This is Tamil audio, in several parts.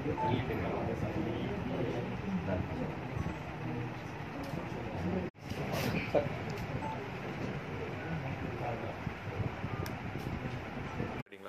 சரிங்களா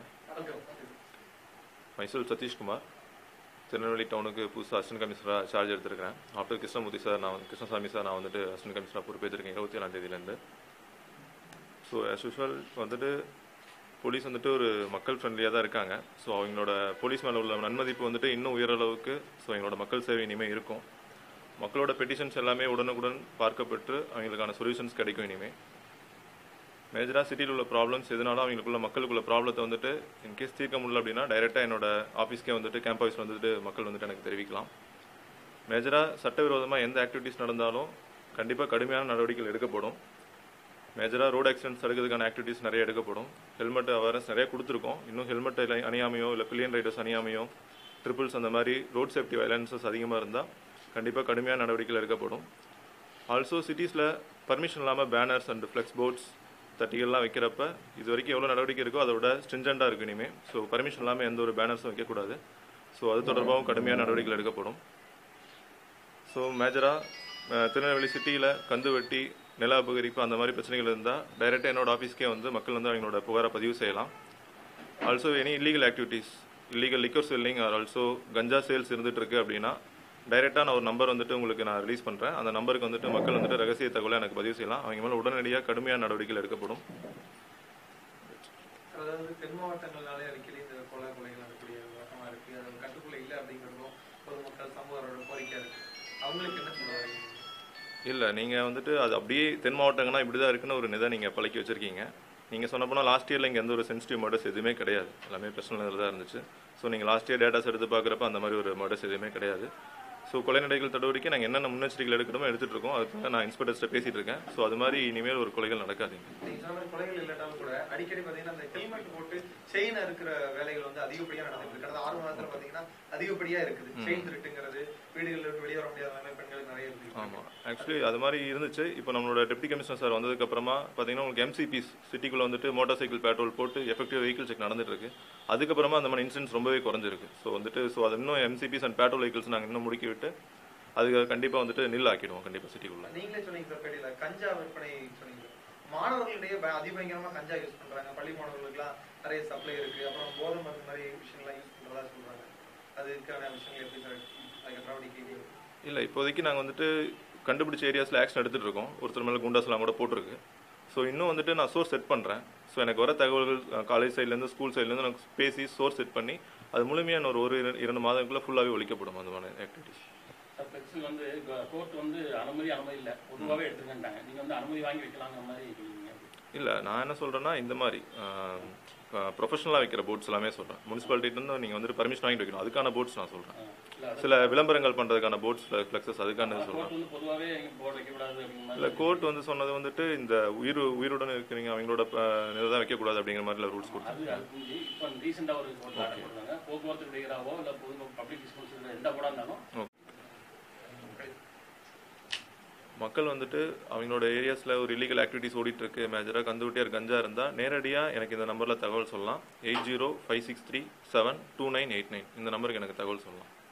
மைசூர் சதீஷ்குமார் திருநெல்வேலி டவுனுக்கு புதுசாக அசிஸ்டன்ட் கமிஷனராக சார்ஜ் எடுத்திருக்கிறேன் ஆஃப்டர் கிருஷ்ணமூர்த்தி சார் நான் வந்து கிருஷ்ணசாமி சார் நான் வந்துட்டு அசிஸ்டன்ட் கமிஷனராக பொறுப்பேற்றிருக்கேன் இருபத்தி ஏழாம் தேதியிலேருந்து ஸோ as usual வந்துட்டு போலீஸ் வந்துட்டு ஒரு மக்கள் ஃப்ரெண்ட்லியாக தான் இருக்காங்க ஸோ அவங்களோட போலீஸ் மேலே உள்ள நன்மதிப்பு வந்துட்டு இன்னும் உயர அளவுக்கு ஸோ எங்களோட மக்கள் சேவை இனிமேல் இருக்கும் மக்களோட பெட்டிஷன்ஸ் எல்லாமே உடனுக்குடன் பார்க்கப்பட்டு அவங்களுக்கான சொல்யூஷன்ஸ் கிடைக்கும் இனிமேல் மேஜராக சிட்டியில் உள்ள ப்ராப்ளம்ஸ் எதனாலும் அவங்களுக்குள்ள மக்களுக்குள்ள ப்ராப்ளத்தை வந்துட்டு இன்கேஸ் தீர்க்க முடியல அப்படின்னா டைரெக்டாக என்னோட ஆஃபீஸ்க்கே வந்துட்டு கேம்ப் ஆஃபீஸ் வந்துட்டு மக்கள் வந்துட்டு எனக்கு தெரிவிக்கலாம் மேஜராக சட்டவிரோதமாக எந்த ஆக்டிவிட்டீஸ் நடந்தாலும் கண்டிப்பாக கடுமையான நடவடிக்கைகள் எடுக்கப்படும் மேஜராக ரோட் ஆக்சிடென்ட்ஸ் தடுக்கிறதுக்கான ஆக்டிவிட்டீஸ் நிறைய எடுக்கப்படும் ஹெல்மெட் அவேர்னஸ் நிறைய கொடுத்துருக்கோம் இன்னும் ஹெல்மெட் அணியாமையோ இல்லை பில்லியன் ரைடர்ஸ் அணியாமையோ ட்ரிபிள்ஸ் அந்த மாதிரி ரோட் சேஃப்டி வயலன்சஸ் அதிகமாக இருந்தால் கண்டிப்பாக கடுமையான நடவடிக்கைகள் எடுக்கப்படும் ஆல்சோ சிட்டிஸில் பர்மிஷன் இல்லாமல் பேனர்ஸ் அண்ட் ஃப்ளெக்ஸ் போர்ட்ஸ் தட்டிகள்லாம் வைக்கிறப்ப இது வரைக்கும் எவ்வளோ நடவடிக்கை இருக்கோ அதோட ஸ்ட்ரிஞ்சண்டாக இருக்கு இனிமேல் ஸோ பர்மிஷன் இல்லாமல் எந்த ஒரு பேனர்ஸும் வைக்கக்கூடாது ஸோ அது தொடர்பாகவும் கடுமையான நடவடிக்கைகள் எடுக்கப்படும் ஸோ மேஜராக திருநெல்வேலி சிட்டியில் கந்து வெட்டி நில அபகரிப்பு அந்த மாதிரி பிரச்சனைகள் இருந்தால் டைரெக்டாக என்னோட ஆஃபீஸ்க்கே வந்து மக்கள் வந்து அவங்களோட புகாரை பதிவு செய்யலாம் also any illegal activities illegal liquor selling or also ganja sales இருந்துட்டு இருக்கு அப்படின்னா டைரெக்டாக நான் ஒரு நம்பர் வந்துட்டு உங்களுக்கு நான் ரிலீஸ் பண்ணுறேன் அந்த நம்பருக்கு வந்துட்டு மக்கள் வந்துட்டு ரகசிய தகவலை எனக்கு பதிவு செய்யலாம் அவங்க மேலே உடனடியாக கடுமையான நடவடிக்கைகள் எடுக்கப்படும் அதாவது தென் மாவட்டங்கள்னாலே அடிக்கடி இந்த கொலை கொலைகள் நடக்கக்கூடிய வழக்கமா இருக்கு அது கட்டுக்குள்ள இல்லை அப்படிங்கிறதும் பொதுமக்கள் சமூகரோட கோரிக்கை இருக்கு அவங்களுக்கு என்ன சொல்ல வரீங்க இல்லை நீங்கள் வந்துட்டு அது அப்படியே தென் மாவட்டங்கன்னா இப்படி தான் இருக்குன்னு ஒரு நிதை நீங்கள் பழக்கி வச்சுருக்கீங்க நீங்கள் சொன்ன போனால் லாஸ்ட் இயரில் இங்கே எந்த ஒரு சென்சிட்டிவ் மர்டர்ஸ் எதுவுமே கிடையாது எல்லாமே பர்சனல் தான் இருந்துச்சு ஸோ நீங்கள் லாஸ்ட் இயர் டேட்டாஸ் எடுத்து பார்க்குறப்ப அந்த மாதிரி ஒரு மர்டர்ஸ் எதுவுமே கிடையாது ஸோ கொலை நடைகள் நடவடிக்கை நாங்கள் என்னென்ன முன்னெச்சரிக்கைகள் எடுக்கணுமோ எடுத்துகிட்டு இருக்கோம் அதுக்காக நான் இன்ஸ்பெக்டர்ஸ்ட்ட பேசிகிட்டு இருக்கேன் ஸோ அது மாதிரி இனிமேல் ஒரு கொலைகள் நடக்காதீங்க நீங்க சொன்ன மாதிரி கொலைகள் இல்லாட்டாலும் கூட அடிக்கடி பாத்தீங்கன்னா அந்த ஹெல்மெட் போட்டு செயின் இருக்கிற வேலைகள் வந்து அதிகப்படியா நடந்துட்டு இருக்கு கடந்த ஆறு மாதத்துல பாத்தீங்கன்னா அதிகப்படியா இருக்குது செயின் திருட்டுங்கிறது வீடுகளில் விட்டு வெளியே வர முடியாத நிலைமை பெண்களுக்கு நிறைய இருக்கு ஆமாம் ஆக்சுவலி அது மாதிரி இருந்துச்சு இப்போ நம்மளோட டெப்டி கமிஷனர் சார் வந்ததுக்கு அப்புறமா பார்த்தீங்கன்னா உங்களுக்கு எம்சிபிஸ் சிட்டிக்குள்ள வந்துட்டு மோட்டார் சைக்கிள் பெட்ரோல் போட்டு எஃபெக்டிவ் வெஹிக்கிள் செக் நடந்துட்டு இருக்கு அதுக்கப்புறமா அந்த மாதிரி இன்சிடென்ட்ஸ் ரொம்பவே குறைஞ்சிருக்கு ஸோ வந்துட்டு ஸோ அது இன்னும் எம்சிபிஸ் அண்ட் பெட்ரோல் வெஹிக்கிள்ஸ் நாங்கள் இன்னும் முடுக்கி விட்டு அதுக்கு கண்டிப்பாக வந்துட்டு நில் ஆக்கிடுவோம் கண்டிப்பாக சிட்டிக்குள்ள நீங்களே சொன்னீங்க சார் பேடியில கஞ்சா விற்பனை சொன்னீங்க மாணவர்களிடையே ப- அதிபயங்கரமா கஞ்சா யூஸ் பண்றாங்க பள்ளி மாணவர்களுக்குலாம் நிறைய சப்ளை இருக்கு அப்புறம் போதை மருந்து மாதிரி விஷயங்கள்லாம் யூஸ் பண்றதா சொல்றாங்க அதுக்கான விஷயங்கள் எப்படி சார் அதுக்கு நடவடிக்கை இல்லை இப்போதைக்கு நாங்கள் வந்துட்டு கண்டுபிடிச்ச ஏரியாஸில் ஆக்ஷன் எடுத்துகிட்டு இருக்கோம் ஒருத்தர் மேலே குண்டாஸ்லாம் கூட போட்டிருக்கு ஸோ இன்னும் வந்துட்டு நான் சோர்ஸ் செட் பண்ணுறேன் ஸோ எனக்கு வர தகவல்கள் காலேஜ் சைட்லேருந்து ஸ்கூல் சைட்லேருந்து நான் பேசி சோர்ஸ் செட் பண்ணி அது முழுமையான ஒரு ஒரு இர- இரண்டு மாதங்களுக்குள்ள ஃபுல்லாகவே ஒழிக்கப்படும் அந்த மாதிரி ஆக்டிவிட்டிஸ் ஃப்ளெக்ஸில் வந்து கோர்ட் வந்து அனுமதி அனுமதி இல்லை பொதுவாகவே எடுத்துக்கிட்டாங்க நீங்கள் வந்து அனுமதி வாங்கி வைக்கலாங்கிற மாதிரி இருக்கீங்க இல்லை நான் என்ன சொல்கிறேன்னா இந்த மாதிரி ப்ரொஃபஷனலாக வைக்கிற போர்ட்ஸ் எல்லாமே சொல்கிறேன் முனிசிபாலிட்டிலேருந்து நீங்கள் வந்துட்டு பர்மிஷன் வாங்கிட்டு வைக்கணும் அதுக்கான போர்ட்ஸ் நான் சொல்கிறேன் இல்லை சில விளம்பரங்கள் பண்ணுறதுக்கான போர்ட்ஸ் ஃப்ளெக்ஸஸ் அதுக்கான சொல்கிறேன் கோர்ட் வந்து பொதுவாகவே போர்டு வைக்கக்கூடாது அப்படிங்கிற இல்லை மாதிரி கோர்ட் வந்து சொன்னது வந்துட்டு இந்த உயிர் உயிருடன் இருக்கிறீங்க அவங்களோட தான் வைக்கக்கூடாது அப்படிங்கிற மாதிரி ரூல்ஸ் கொடுத்தாங்க அது அது புரிஞ்சு இப்போ ரீசெண்டாக ஒரு கோர்ட் ஆர்டர் போடுறாங்க போக்குவரத்து விடுகிறாவோ இல்லை பொது பப்ளிக் டிஸ்கோர்ஸ் எந்த போடா இருந்தாலும் மக்கள் வந்துட்டு அவங்களோட ஏரியாஸில் ஒரு இல்லீகல் ஆக்டிவிட்டிஸ் ஓடிட்டு இருக்கு மேஜராக கந்துவிட்டியார் கஞ்சா இருந்தால் நேரடியாக எனக்கு இந்த நம்பரில் தகவல் சொல்லலாம் eight zero five six three seven two nine eight nine இந்த நம்பருக்கு எனக்கு தகவல் சொல்லலாம்